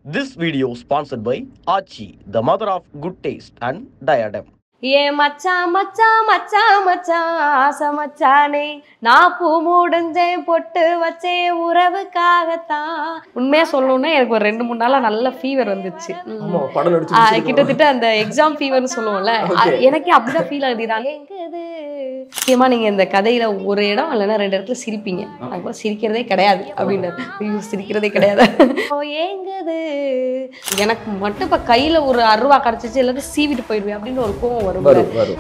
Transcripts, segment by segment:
This video sponsored by Achi, the mother of good taste and diadem. ஏ மச்சான் மச்சான் மச்சான் மச்சான் ஆசை மச்சானே நான் பூ முடிஞ்சேன் பொட்டு வச்சேன் உறவுக்காகத்தான் உண்மையா சொல்லணும்னா எனக்கு ஒரு ரெண்டு மூணு நாளா நல்ல ஃபீவர் வந்துச்சு ம். ஆமா படம் நடிச்சு ஆ, முடிச்சிருக்கோம். கிட்டத்தட்ட அந்த எக்ஸாம் ஃபீவர்னு சொல்லுவோம்ல Okay. அது எனக்கே அப்படிதான் ஃபீல் ஆகுது இது எங்குது முக்கியமா நீங்க இந்த கதையில ஒரு இடம் இல்லைன்னா ரெண்டு இடத்துல சிரிப்பீங்க அதுக்கப்புறம் சிரிக்கிறதே கிடையாது அப்படின்னு ஐயோ சிரிக்கிறதே கிடையாது ஓ, ஏங்குது எனக்கு மட்டும் இப்ப கையில ஒரு அருவா கிடைச்சிச்சு எல்லாத்தையும் சீவிட்டு போயிடுவேன் அப்படின்னு ஒரு கோவம் வரும் வரும் வரும்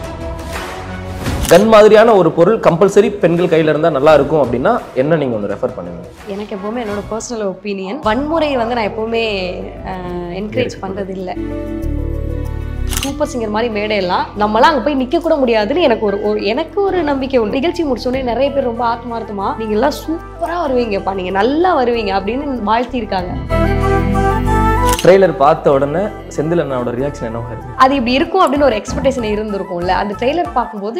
கன் மாதிரியான ஒரு பொருள் கம்பல்சரி பெண்கள் கையில இருந்தா நல்லா இருக்கும் அப்படின்னா என்ன நீங்க ஒன்று ரெஃபர் பண்ணுவீங்க எனக்கு எப்பவுமே என்னோட பர்சனல் ஒப்பீனியன் வன்முறையை வந்து நான் எப்பவுமே என்கரேஜ் பண்றது இல்ல சூப்பர் சிங்கர் மாதிரி மேடையெல்லாம் நம்மளாம் அங்கே போய் நிற்க கூட முடியாதுன்னு எனக்கு ஒரு ஒரு எனக்கு ஒரு நம்பிக்கை உண்டு நிகழ்ச்சி முடிச்சோடனே நிறைய பேர் ரொம்ப ஆத்மார்த்தமா நீங்க எல்லாம் சூப்பரா வருவீங்கப்பா நீங்க நல்லா வருவீங்க அப்படின்னு வாழ்த்தியிருக்காங்க ட்ரெய்லர் பார்த்த உடனே செந்தில் அண்ணாவோட ரியாக்ஷன் என்னவா இருக்கு அது இப்படி இருக்கும் அப்படின்னு ஒரு எக்ஸ்பெக்டேஷன் இருந்திருக்கும்ல அந்த ட்ரெய்லர் பார்க்கும்போது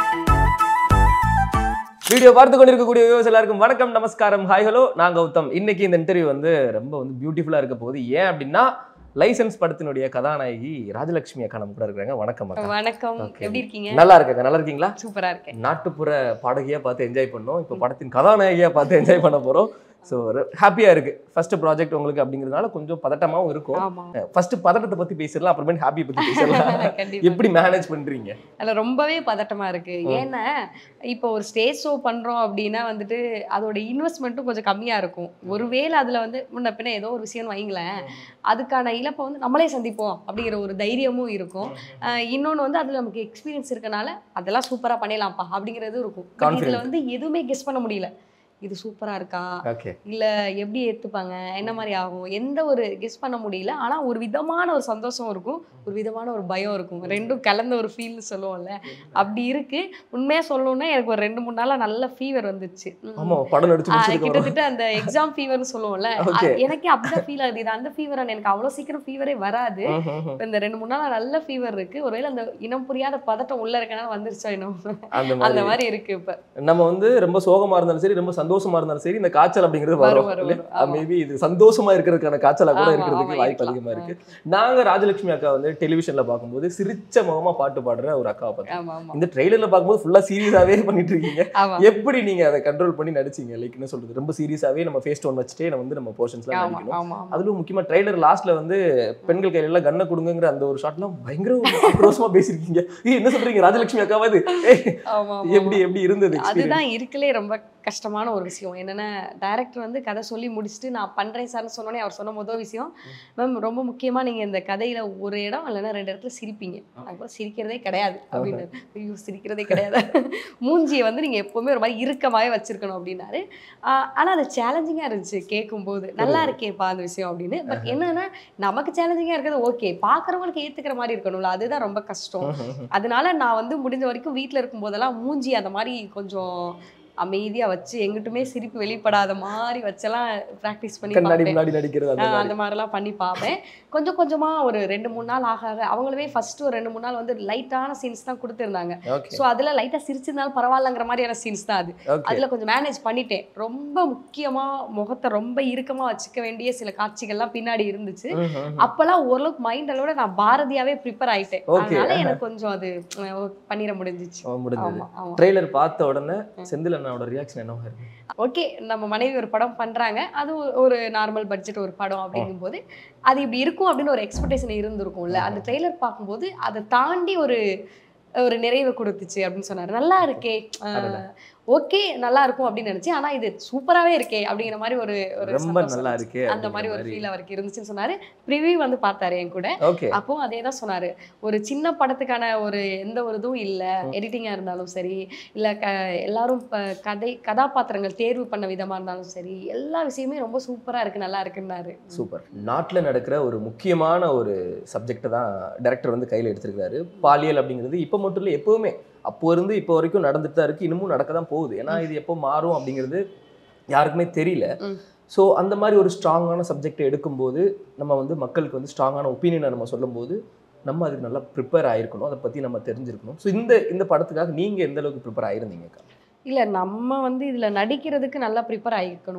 வீடியோ பார்த்து கொண்டிருக்கக்கூடிய வியூவர்ஸ் எல்லாருக்கும் வணக்கம் நமஸ்காரம் ஹாய் ஹலோ நான் கௌதம் இன்னைக்கு இந்த இன்டர்வியூ வந்து ரொம்ப வந்து பியூட்டிஃபுல்லா இருக்க போகுது ஏன் அப்படின்னா லைசென்ஸ் படத்தினுடைய கதாநாயகி ராஜலட்சுமி அக்கா நம்ம கூட இருக்கிறாங்க வணக்கம் அக்கா வணக்கம் Okay. எப்படி இருக்கீங்க நல்லா இருக்கேங்க நல்லா இருக்கீங்களா சூப்பரா இருக்கேன் நாட்டுப்புற பாடகியா பார்த்து என்ஜாய் பண்ணோம் இப்போ படத்தின் கதாநாயகியா பார்த்து என்ஜாய் பண்ண போறோம் ஸோ ஹாப்பியா இருக்கு ஃபர்ஸ்ட் ப்ராஜெக்ட் உங்களுக்கு அப்படிங்கிறதுனால கொஞ்சம் பதட்டமாவும் இருக்கும் ஆமா ஃபர்ஸ்ட் பதட்டத்தை பத்தி பேசிடலாம் அப்புறமேட்டு ஹாப்பி பத்தி பேசிடலாம் கண்டிப்பா எப்படி மேனேஜ் பண்றீங்க அதில் ரொம்பவே பதட்டமா இருக்கு ஏன்னா இப்போ ஒரு ஸ்டேஜ் ஷோ பண்றோம் அப்படின்னா வந்துட்டு அதோட இன்வெஸ்ட்மெண்ட்டும் கொஞ்சம் கம்மியா இருக்கும் ஒருவேளை அதுல வந்து முன்ன பின்ன ஏதோ ஒரு விஷயம்னு வைங்களேன் அதுக்கான இழப்பை வந்து நம்மளே சந்திப்போம் அப்படிங்கிற ஒரு தைரியமும் இருக்கும் ஆஹ் இன்னொன்னு வந்து அதுல நமக்கு எக்ஸ்பீரியன்ஸ் இருக்கனால அதெல்லாம் சூப்பரா பண்ணிடலாம்ப்பா அப்படிங்கிறது இருக்கும் But இதுல Confident. வந்து எதுவுமே கெஸ் பண்ண முடியல இது சூப்பரா இருக்கா ஓகே இல்ல எப்படி ஏத்துப்பாங்க என்ன மாதிரி ஆகும் எந்த ஒரு கெஸ் பண்ண முடியல ஆனா ஒரு விதமான ஒரு சந்தோஷம் இருக்கும் ஒரு விதமான ஒரு பயம் இருக்கும் ரெண்டும் கலந்த ஒரு ஃபீல்னு சொல்லுவோம்ல அப்படி இருக்கு உண்மையா சொல்லணும்னா எனக்கு ஒரு ரெண்டு மூணு நாளா நல்ல ஃபீவர் வந்துச்சு ம். ஆமா படம் நடிச்சு ஆ, முடிச்சதுக்கு அப்புறம் கிட்டத்தட்ட அந்த எக்ஸாம் ஃபீவர்னு சொல்லுவோம்ல Okay. அ- எனக்கே அப்படிதான் ஃபீல் ஆகுது இது அந்த ஃபீவர் எனக்கு அவ்வளவு சீக்கிரம் ஃபீவரே வராது ம், ம், ம். இப்ப இந்த ரெண்டு மூணு நாளா நல்ல ஃபீவர் இருக்கு ஒருவேளை அந்த இனம் புரியாத பதட்டம் உள்ள இருக்கனால வந்துருச்சா இன்னும் அந்த அந்த மாதிரி மாதிரி இருக்கு இப்ப நம்ம வந்து ரொம்ப சோகமா இருந்தாலும் சரி ரொம்ப சந்தோஷமா இருந்தாலும் சரி இந்த காய்ச்சல் அப்படிங்கிறது வரும், வரும், வரும் வரும். ஆமா. மேபி இது சந்தோஷமா இருக்கிறதுக்கான காய்ச்சலா கூட ஆமா, இருக்கிறதுக்கு ஆமா, வாய்ப்பு இருக்கலாம். அதிகமா இருக்கு நாங்க ராஜலட்சுமி அக்கா வந்து டெலிவிஷன்ல பார்க்கும்போது சிரிச்ச முகமா பாட்டு பாடுற ஒரு அக்காவை பார்த்தோம் ஆமா ஆமா இந்த ட்ரெய்லர்ல பார்க்கும்போது ஃபுல்லா சீரியஸாவே பண்ணிட்டு இருக்கீங்க ஆமா எப்படி நீங்க அதை கண்ட்ரோல் பண்ணி நடிச்சீங்க லைக் என்ன சொல்றது ரொம்ப சீரியஸாவே நம்ம ஃபேஸ் டோன் வச்சுட்டே நம்ம வந்து நம்ம போர்ஷன்ஸ்லாம் ஆமா நடிக்கணும் ஆமா ஆமா அதுலயும் முக்கியமா ட்ரைலர் லாஸ்ட்ல வந்து பெண்கள் கையில எல்லாம் கண்ணை கொடுங்கிற அந்த ஒரு ஷாட்லாம் பயங்கர ஒரு ஆக்ரோஷமா பேசிருக்கீங்க ஏய் என்ன சொல்றீங்க ராஜலட்சுமி அக்காவாது ஏய், ஆமா, ஆமா, எப்படி எப்படி இருந்தது experience? அதுதான் இருக்கலே ரொம்ப கஷ்டமான ஒரு விஷயம் என்னன்னா டைரக்டர் வந்து கதை சொல்லி முடிச்சுட்டு நான் பண்றேன் சார்னு சொன்னோன்னே அவர் சொன்ன முதல் விஷயம் மேம் ரொம்ப முக்கியமா நீங்க இந்த கதையில ஒரு இடம் இல்லைன்னா ரெண்டு இடத்துல சிரிப்பீங்க அதுக்கப்புறம் சிரிக்கிறதே கிடையாது அப்படின்னு ஐயோ சிரிக்கிறதே கிடையாது மூஞ்சியை வந்து நீங்க எப்பவுமே ஒரு மாதிரி இறுக்கமாவே வச்சிருக்கணும் அப்படின்னாரு ஆஹ் ஆனா அது சேலஞ்சிங்கா இருந்துச்சு கேட்கும்போது நல்லா இருக்கேப்பா அந்த விஷயம் அப்படின்னு பட் என்னன்னா நமக்கு சேலஞ்சிங்கா இருக்கிறது ஓகே பாக்குறவங்களுக்கு ஏத்துக்கிற மாதிரி இருக்கணும்ல அதுதான் ரொம்ப கஷ்டம் அதனால நான் வந்து முடிஞ்ச வரைக்கும் வீட்டில் இருக்கும்போதெல்லாம் மூஞ்சி அந்த மாதிரி கொஞ்சம் அமைதியா வச்சு எங்கிட்டுமே சிரிப்பு வெளிப்படாத மாதிரி வச்செல்லாம் ப்ராக்டிஸ் பண்ணி கண்ணாடி பார்ப்பேன் முன்னாடி நடிக்கிறது அந்த ஆஹ் மாதிரி அந்த மாதிரிலாம் பண்ணி பார்ப்பேன் கொஞ்சம் கொஞ்சமா ஒரு ரெண்டு மூணு நாள் ஆக ஆக அவங்களுமே ஃபர்ஸ்ட் ஒரு ரெண்டு மூணு நாள் வந்து லைட்டான சீன்ஸ் தான் கொடுத்துருந்தாங்க ஓகே ஸோ அதுல லைட்டா சிரிச்சிருந்தாலும் பரவாயில்லங்கிற மாதிரியான சீன்ஸ் தான் அது ஓகே அதுல கொஞ்சம் மேனேஜ் பண்ணிட்டேன் ரொம்ப முக்கியமா முகத்தை ரொம்ப இறுக்கமா வச்சுக்க வேண்டிய சில காட்சிகள்லாம் பின்னாடி இருந்துச்சு அப்பெல்லாம் ஓரளவுக்கு மைண்ட் அளவோட நான் பாரதியாவே ப்ரிப்பேர் ஆயிட்டேன் Okay. அதனால எனக்கு கொஞ்சம் அது அஹ், பண்ணிட முடிஞ்சிச்சு முடிஞ்சது ஆமா ஆமா ட்ரெய்லர் பார்த்த உடனே செந்தில் அண்ணாவோட ரியாக்ஷன் என்னவா இருக்கு ஓகே நம்ம மனைவி ஒரு படம் பண்றாங்க அது ஒரு- ஒரு நார்மல் பட்ஜெட் ஒரு படம் அப்படிங்கும்போது அது இப்படி இருக்கும் அப்படின்னு ஒரு எக்ஸ்பெக்டேஷன் இருந்திருக்கும்ல அந்த ட்ரெய்லர் பார்க்கும்போது அதை தாண்டி ஒரு ஒரு நிறைவு கொடுத்துச்சு அப்படின்னு சொன்னாரு நல்லா இருக்கே அடடா. ஓகே நல்லா இருக்கும் அப்படின்னு நினைச்சேன் ஆனா இது சூப்பராவே இருக்கே அப்படிங்கிற மாதிரி ஒரு ஒரு ரொம்ப சந்தோஷம் நல்லா இருந்துச்சு. இருக்கு அந்த மாதிரி ஒரு ஃபீல் அவருக்கு இருந்துச்சுன்னு சொன்னாரு ப்ரிவியூ வந்து பார்த்தாரு என் கூட ஓகே அப்போ அதே தான் சொன்னாரு ஒரு சின்ன படத்துக்கான ஒரு எந்த ஒரு இதுவும் இல்ல எடிட்டிங்கா இருந்தாலும் சரி இல்ல க எல்லாரும் இப்ப கதை கதாபாத்திரங்கள் தேர்வு பண்ண விதமா இருந்தாலும் சரி எல்லா விஷயமே ரொம்ப சூப்பரா இருக்கு நல்லா இருக்குன்னாரு சூப்பர் நாட்டில் நடக்கிற ஒரு முக்கியமான ஒரு சப்ஜெக்டை தான் டைரக்டர் வந்து கையில் எடுத்திருக்காரு பாலியல் அப்படிங்கிறது இப்போ மட்டும் இல்லை எப்போவுமே அப்போ இருந்து இப்போ வரைக்கும் நடந்துட்டு தான் இருக்கு இன்னமும் நடக்க தான் போகுது ஏன்னா இது எப்போ மாறும் அப்படிங்கிறது யாருக்குமே தெரியல ம். ஸோ அந்த மாதிரி ஒரு ஸ்ட்ராங்கான சப்ஜெக்டை எடுக்கும்போது நம்ம வந்து மக்களுக்கு வந்து ஸ்ட்ராங்கான ஒப்பீனியனை நம்ம சொல்லும்போது நம்ம அதுக்கு நல்லா ப்ரிப்பேர் ஆயிருக்கணும் அதை பற்றி நம்ம தெரிஞ்சிருக்கணும் ஸோ இந்த இந்த படத்துக்காக நீங்கள் எந்த அளவுக்கு ப்ரிப்பேர் ஆயிருந்தீங்கக்கா இல்ல நம்ம வந்து இதுல நடிக்கிறதுக்கு நல்லா ப்ரிப்பேர் ஆகிக்கணும்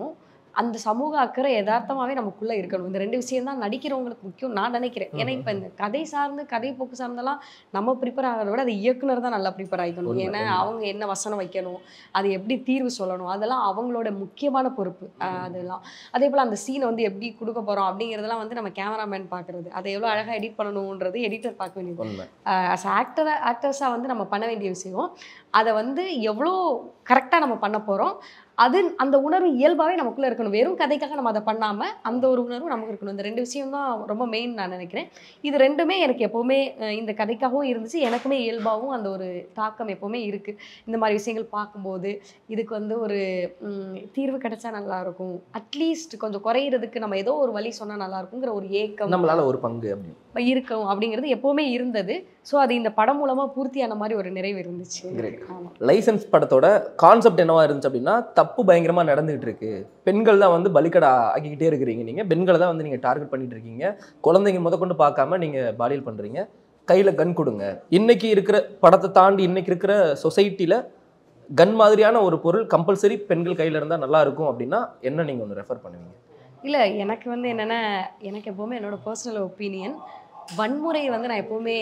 அந்த சமூக அக்கறை யதார்த்தமாவே நமக்குள்ள இருக்கணும் இந்த ரெண்டு விஷயம் தான் நடிக்கிறவங்களுக்கு முக்கியம் நான் நினைக்கிறேன் ஏன்னா இப்ப இந்த கதை சார்ந்து கதை போக்கு சார்ந்தெல்லாம் நம்ம ப்ரிப்பேர் ஆகிறத விட அது இயக்குனர் தான் நல்லா ப்ரிப்பேர் ஆகிக்கணும் உண்மை, ஏன்னா உண்மை. அவங்க என்ன வசனம் வைக்கணும் அது எப்படி தீர்வு சொல்லணும் அதெல்லாம் அவங்களோட முக்கியமான பொறுப்பு அஹ் அதெல்லாம் அதே போல் அந்த சீனை வந்து எப்படி கொடுக்க போகிறோம் அப்படிங்கிறதெல்லாம் வந்து நம்ம கேமராமேன் பார்க்குறது அதை எவ்வளோ அழகாக எடிட் பண்ணணுன்றது எடிட்டர் பார்க்க வேண்டியது உண்மை அஸ் ஆக்டர் ஆக்டர்ஸாக வந்து நம்ம பண்ண வேண்டிய விஷயம் அதை வந்து எவ்வளோ கரெக்டாக நம்ம பண்ண போகிறோம் அது அந்த உணர்வு இயல்பாகவே நமக்குள்ளே இருக்கணும் வெறும் கதைக்காக நம்ம அதை பண்ணாமல் அந்த ஒரு உணர்வு நமக்கு இருக்கணும் இந்த ரெண்டு விஷயம் தான் ரொம்ப மெயின் நான் நினைக்கிறேன் இது ரெண்டுமே எனக்கு எப்போவுமே அஹ், இந்த கதைக்காகவும் இருந்துச்சு எனக்குமே இயல்பாகவும் அந்த ஒரு தாக்கம் எப்போவுமே இருக்குது இந்த மாதிரி விஷயங்கள் பார்க்கும்போது இதுக்கு வந்து ஒரு ம், தீர்வு கிடைச்சா நல்லா இருக்கும் அட்லீஸ்ட் கொஞ்சம் குறையிறதுக்கு நம்ம ஏதோ ஒரு வழி சொன்னால் நல்லா இருக்குங்கிற ஒரு ஏக்கம் நம்மளால ஒரு பங்கு அப்படின்னு இருக்கும் அப்படிங்கிறது எப்போவுமே இருந்தது ஸோ அது இந்த படம் மூலமா பூர்த்தியான மாதிரி ஒரு நிறைவு இருந்துச்சு Great. ஆமா லைசன்ஸ் படத்தோட கான்செப்ட் என்னவா இருந்துச்சு அப்படின்னா தப்பு பயங்கரமா நடந்துகிட்டு இருக்கு பெண்கள் தான் வந்து பலிக்கடா ஆக்கிக்கிட்டே இருக்கிறீங்க நீங்க பெண்களை தான் வந்து நீங்க டார்கெட் பண்ணிட்டு இருக்கீங்க குழந்தைங்க முதற்கொண்டு பார்க்காம நீங்க பாலியல் பண்றீங்க கையில கன் கொடுங்க இன்னைக்கு இருக்கிற படத்தை தாண்டி இன்னைக்கு இருக்கிற சொசைட்டில கன் மாதிரியான ஒரு பொருள் கம்பல்சரி பெண்கள் கையில இருந்தா நல்லா இருக்கும் அப்படின்னா என்ன நீங்க ஒன்று ரெஃபர் பண்ணுவீங்க இல்ல எனக்கு வந்து என்னன்னா எனக்கு எப்பவுமே என்னோட பர்சனல் ஒப்பீனியன் வன்முறை வந்து நான் எப்பவுமே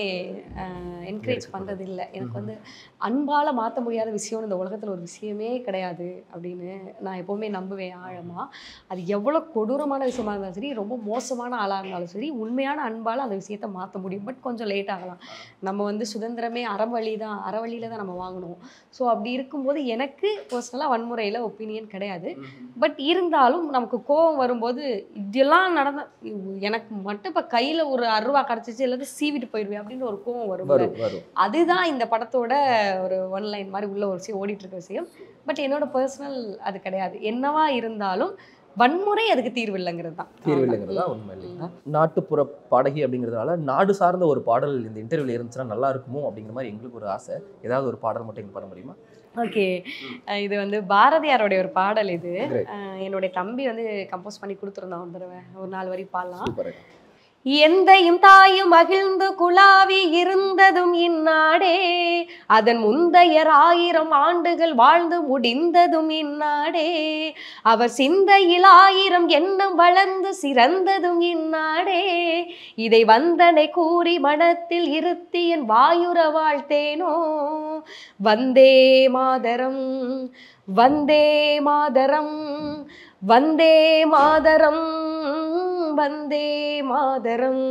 என்கரேஜ் பண்றது இல்லை எனக்கு வந்து அன்பால மாற்ற முடியாத விஷயம் இந்த உலகத்துல ஒரு விஷயமே கிடையாது அப்படின்னு நான் எப்பவுமே நம்புவேன் ஆழமா அது எவ்வளோ கொடூரமான விஷயமா இருந்தாலும் சரி ரொம்ப மோசமான ஆளாக இருந்தாலும் சரி உண்மையான அன்பால அந்த விஷயத்தை மாற்ற முடியும் பட் கொஞ்சம் லேட் ஆகலாம் நம்ம வந்து சுதந்திரமே அறவழி தான் அறவழியில தான் நம்ம வாங்கணும் ஸோ அப்படி இருக்கும்போது எனக்கு பர்சனலாக வன்முறையில் ஒப்பீனியன் கிடையாது பட் இருந்தாலும் நமக்கு கோவம் வரும்போது இதெல்லாம் நடந்த எனக்கு மட்டும் இப்போ கையில் ஒரு அருவா கிடச்சிச்சு எல்லாத்தையும் சீவிட்டு போயிடுவேன் அப்படின்ற ஒரு கோவம் வரும் வரும் வரும் அதுதான் இந்த படத்தோட ஒரு ஒன் லைன் மாதிரி உள்ள ஒரு விஷயம் ஓடிட்டு இருக்க விஷயம் பட் என்னோட பர்சனல் அது கிடையாது என்னவா இருந்தாலும் வன்முறை அதுக்கு தீர்வு இல்லைங்கிறது தான் தீர்வு இல்லைங்கிறதா உண்மை இல்லைங்களா நாட்டுப்புற பாடகி அப்படிங்கிறதுனால நாடு சார்ந்த ஒரு பாடல் இந்த இன்டர்வியூல இருந்துச்சுன்னா நல்லா இருக்குமோ அப்படிங்கிற மாதிரி எங்களுக்கு ஒரு ஆசை ஏதாவது ஒரு பாடல் மட்டும் எங்களுக்கு பாட முடியுமா ஓகே இது வந்து பாரதியாருடைய ஒரு பாடல் இது Great. அஹ் என்னுடைய தம்பி வந்து கம்போஸ் பண்ணி கொடுத்துருந்தான் ஒரு தடவை ஒரு நாலு வரி பாடலாம் சூப்பர் எந்தையும் தாயும் மகிழ்ந்து குலாவி இருந்ததும் இந்நாடே அதன் முந்தையர் ஆயிரம் ஆண்டுகள் வாழ்ந்து முடிந்ததும் இந்நாடே அவர் சிந்தையில் ஆயிரம் எண்ணம் வளர்ந்து சிறந்ததும் இந்நாடே இதை வந்தனை கூறி மனத்தில் இருத்தி என் வாயுர வாழ்த்தேனோ வந்தே மாதரம் வந்தே மாதரம் வந்தே மாதரம் வந்தே மாதரம்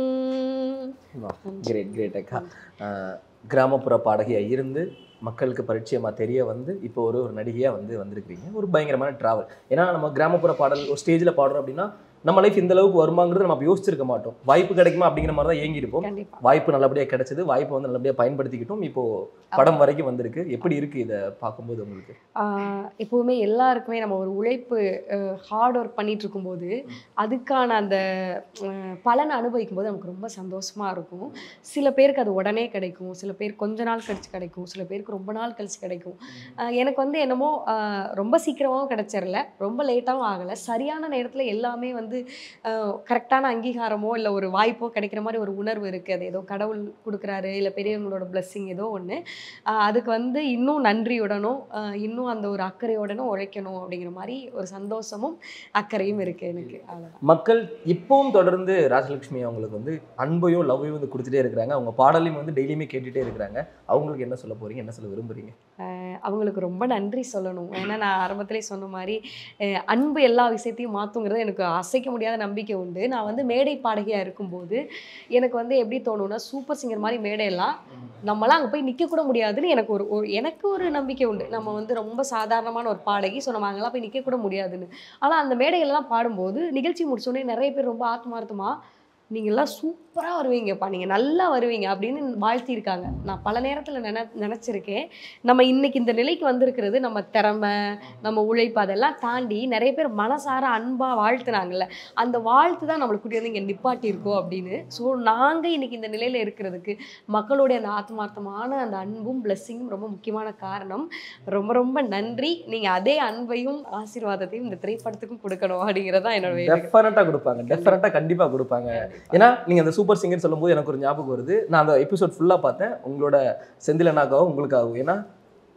கிரேட் கிரேட் அக்கா ஆஹ் கிராமப்புற பாடகியா இருந்து மக்களுக்கு பரிச்சயமா தெரிய வந்து இப்போ ஒரு ஒரு நடிகையா வந்து வந்திருக்கிறீங்க ஒரு பயங்கரமான டிராவல் ஏன்னா நம்ம கிராமப்புற பாடல் ஒரு ஸ்டேஜ்ல பாடுறோம் அப்படின்னா நம்ம லைஃப் இந்த அளவுக்கு வருமாங்கிறது நம்ம அப்ப யோசிச்சிருக்க மாட்டோம் வாய்ப்பு கிடைக்குமா அப்படிங்கிற மாதிரி தான் ஏங்கி இருப்போம் கண்டிப்பா வாய்ப்பு நல்லபடியா கிடைச்சது வாய்ப்பை வந்து நல்லபடியா பயன்படுத்திக்கிட்டோம் இப்போ படம் வரைக்கும் வந்திருக்கு எப்படி இருக்கு இதை பார்க்கும்போது உங்களுக்கு ஆஹ் எப்பவுமே எல்லாருக்குமே நம்ம ஒரு உழைப்பு ஹார்ட் ஒர்க் பண்ணிட்டு இருக்கும்போது அதுக்கான அந்த அஹ், பலனை அனுபவிக்கும் போது நமக்கு ரொம்ப சந்தோஷமா இருக்கும் சில பேருக்கு அது உடனே கிடைக்கும் சில பேர் கொஞ்ச நாள் கழிச்சு கிடைக்கும் சில பேருக்கு ரொம்ப நாள் கழிச்சு கிடைக்கும் ஆஹ் எனக்கு வந்து என்னமோ ஆஹ், ரொம்ப சீக்கிரமாகவும் கிடைச்சிரல ரொம்ப லேட்டாகவும் ஆகலை சரியான நேரத்தில் எல்லாமே வந்து கரெக்டான அங்கீகாரமோ இல்லை ஒரு வாய்ப்போ கிடைக்கிற மாதிரி ஒரு உணர்வு இருக்குது அது ஏதோ கடவுள் கொடுக்குறாரு இல்லை பெரியவங்களோட blessing ஏதோ ஒன்று அதுக்கு வந்து இன்னும் நன்றியுடனும் ஆஹ் இன்னும் அந்த ஒரு அக்கறையுடனும் உழைக்கணும் அப்படிங்கிற மாதிரி ஒரு சந்தோஷமும் அக்கறையும் இருக்குது எனக்கு அவ்வளோதான் மக்கள் இப்பவும் தொடர்ந்து ராஜலட்சுமி அவங்களுக்கு வந்து அன்பையும் லவ்வையும் வந்து கொடுத்துட்டே இருக்கிறாங்க அவங்க பாடலையும் வந்து டெய்லியுமே கேட்டுட்டே இருக்கிறாங்க அவங்களுக்கு என்ன சொல்ல போறீங்க என்ன சொல்ல விரும்புறீங்க அவங்களுக்கு ரொம்ப நன்றி சொல்லணும் ஏன்னா நான் ஆரம்பத்திலே சொன்ன மாதிரி அஹ் அன்பு எல்லா விஷயத்தையும் மாற்றுங்கிறது எனக்கு அசைக்க முடியாத நம்பிக்கை உண்டு நான் வந்து மேடை பாடகியாக இருக்கும்போது எனக்கு வந்து எப்படி தோணும்னா சூப்பர் சிங்கர் மாதிரி மேடையெல்லாம் நம்மளாம் அங்கே போய் நிற்க கூட முடியாதுன்னு எனக்கு ஒரு ஒரு- எனக்கு ஒரு நம்பிக்கை உண்டு நம்ம வந்து ரொம்ப சாதாரணமான ஒரு பாடகி ஸோ நம்ம அங்கெல்லாம் போய் நிற்க கூட முடியாதுன்னு ஆனால் அந்த மேடைகள்லாம் பாடும்போது நிகழ்ச்சி முடிச்சோடனே நிறைய பேர் ரொம்ப ஆத்மார்த்தமா நீங்கள்லாம் சூப்பராக வருவீங்கப்பா நீங்கள் நல்லா வருவீங்க அப்படின்னு வாழ்த்தியிருக்காங்க நான் பல நேரத்தில் நின நினச்சிருக்கேன் நம்ம இன்னைக்கு இந்த நிலைக்கு வந்திருக்கிறது நம்ம திறமை நம்ம உழைப்பு அதெல்லாம் தாண்டி நிறைய பேர் மனசார அன்பாக வாழ்த்துனாங்கல்ல அந்த வாழ்த்து தான் நம்மளை கூட்டி வந்து இங்கே நிப்பாட்டியிருக்கோம் அப்படின்னு ஸோ நாங்கள் இன்னைக்கு இந்த நிலையில் இருக்கிறதுக்கு மக்களுடைய அந்த ஆத்மார்த்தமான அந்த அன்பும் பிளெஸ்ஸிங்கும் ரொம்ப முக்கியமான காரணம் ரொம்ப ரொம்ப நன்றி நீங்கள் அதே அன்பையும் ஆசீர்வாதத்தையும் இந்த திரைப்படத்துக்கும் கொடுக்கணும் அப்படிங்கிறதான் என்னோட வேண்டுகோள். டெஃபினட்டா கொடுப்பாங்க டெஃபினட்டா கண்டிப்பா கொடுப்பாங்க ஏன்னா நீங்க அந்த சூப்பர் சிங்கர் சொல்லும்போது எனக்கு ஒரு ஞாபகம் வருது நான் அந்த எபிசோட் ஃபுல்லா பார்த்தேன் உங்களோட செந்திலனாக்காகவும் உங்களுக்காகவும் ஏன்னா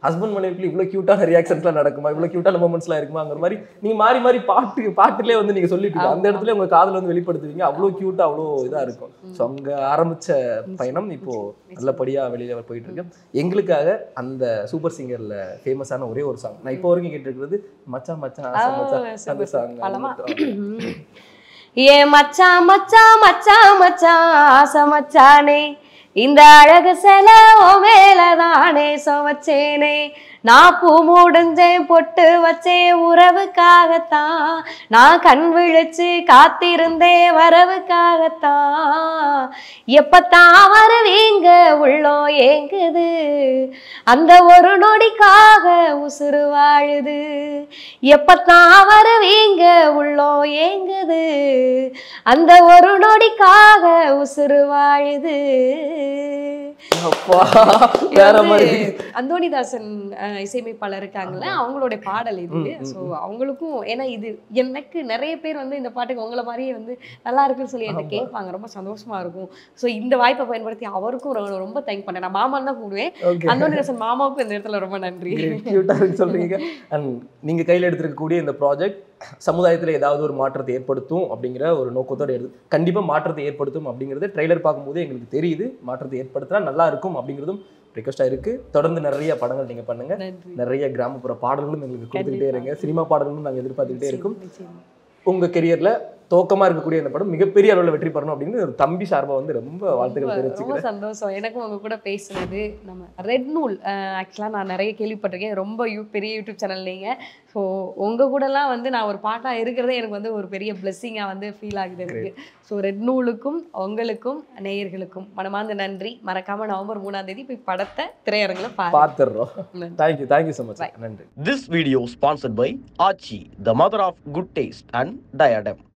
ஹஸ்பண்ட் மனைவிக்குள்ள இவ்வளவு கியூட்டான ரியாக்ஷன்ஸ்லாம் நடக்குமா இவ்வளவு கியூட்டான மூமெண்ட்ஸ்லாம் இருக்குமாங்கிற மாதிரி நீங்க மாறி மாறி பாட்டு பாட்டுலயே வந்து நீங்க சொல்லிட்டு அந்த இடத்துல உங்க காதல வந்து வெளிப்படுத்துவீங்க அவ்வளவு கியூட்டா அவ்வளோ இதா இருக்கும் ஸோ அங்க ஆரம்பிச்ச பயணம் இப்போ நல்லபடியா வெளியில போயிட்டு இருக்கு எங்களுக்காக அந்த சூப்பர் சிங்கர்ல ஃபேமஸான ஒரே ஒரு சாங் நான் இப்போ வரைக்கும் கேட்டிருக்கிறது மச்சான் மச்சான் ஆசை ஆ, மச்சான் அந்த super, சாங் பலமா. ஏ மச்சான் மச்சான் மச்சான் மச்சான் ஆசை மச்சானே இந்த அழகு சில ஓ மேலதானே சுமச்சேனே நான் பூ முடிஞ்சேன் பொட்டு வச்சேன் உறவுக்காகத்தான் நான் கண் விழிச்சு காத்திருந்தேன் வரவுக்காகத்தான் எப்பத்தான் வருவீங்க உள்ளோ ஏங்குது அந்த ஒரு நொடிக்காக உசுறு வாழுது எப்பத்தான் வருவீங்க உள்ளோ ஏங்குது அந்த ஒரு நொடிக்காக உசுறு வாழுது அப்பா வேற மாதிரி அந்தோணிதாசன் அஹ், இசையமைப்பாளர் இருக்காங்கல்ல அவங்களுடைய பாடல் இது ம், ம், ஸோ அவங்களுக்கும் ஏன்னா இது எனக்கு நிறைய பேர் வந்து இந்த பாட்டுக்கு உங்களை மாதிரியே வந்து நல்லா இருக்குன்னு சொல்லி என்கிட்ட ஆமா. கேட்பாங்க ரொம்ப சந்தோஷமா இருக்கும் ஸோ இந்த வாய்ப்பை பயன்படுத்தி அவருக்கும் ரொம்ப- ரொம்ப தேங்க் பண்ணேன் நான் மாமான்னு தான் கூடுவேன் ஓகே அந்தோணிதாசன் மாமாவுக்கும் இந்த இடத்துல ரொம்ப நன்றி கியூட்டா இருக்கு சொல்றீங்க அண்ட் நீங்க கையில எடுத்திருக்கக்கூடிய இந்த ப்ராஜெக்ட் சமுதாயத்துல ஏதாவது ஒரு மாற்றத்தை ஏற்படுத்தும் அப்படிங்கிற ஒரு நோக்கத்தோட எடுத்து கண்டிப்பா மாற்றத்தை ஏற்படுத்தும் அப்படிங்கிறது ட்ரெய்லர் பார்க்கும்போது எங்களுக்கு தெரியுது மாற்றத்தை ஏற்படுத்தினா நல்லா இருக்கும் அப்படிங்கிறதும் ரிக்வஸ்டா இருக்கு தொடர்ந்து நிறைய படங்கள் நீங்க பண்ணுங்க நன்றி நிறைய கிராமப்புற பாடல்களும் எங்களுக்கு கொடுத்துக்கிட்டே கண்டிப்பா. இருங்க சினிமா பாடல்களும் நாங்க எதிர்பார்த்துக்கிட்டே இருக்கும் நிச்சயமா. உங்க கெரியர்ல துவக்கமா இருக்கக்கூடிய இந்த படம் மிகப்பெரிய அளவுல வெற்றி பெறணும் அப்படின்னு ஒரு தம்பி சார்பா வந்து ரொம்ப வாழ்த்துக்கள் ரொம்ப- ரொம்ப தெரிவிச்சுக்கிறேன் சந்தோஷம் எனக்கும் உங்க கூட பேசுனது நம்ம ரெட் நூல் ஆக்சுவலாக நான் நிறைய கேள்விப்பட்டிருக்கேன் ரொம்ப யூ பெரிய யூடியூப் சேனல் நீங்க ஸோ உங்க கூடலாம் வந்து நான் ஒரு பாட்டாக இருக்கிறதே எனக்கு வந்து ஒரு பெரிய பிளெஸ்ஸிங்காக வந்து ஃபீல் ஆகுது எனக்கு ஸோ ரெட் நூலுக்கும் உங்களுக்கும் நேயர்களுக்கும் மனமார்ந்த நன்றி மறக்காம நவம்பர் மூணாம் தேதி போய் படத்தை திரையரங்கில் பாருங்க பார்த்துடுறோம் நன்றி. Thank you thank you so much Bye. நன்றி This video sponsored by Achi, the mother of good taste and diadem.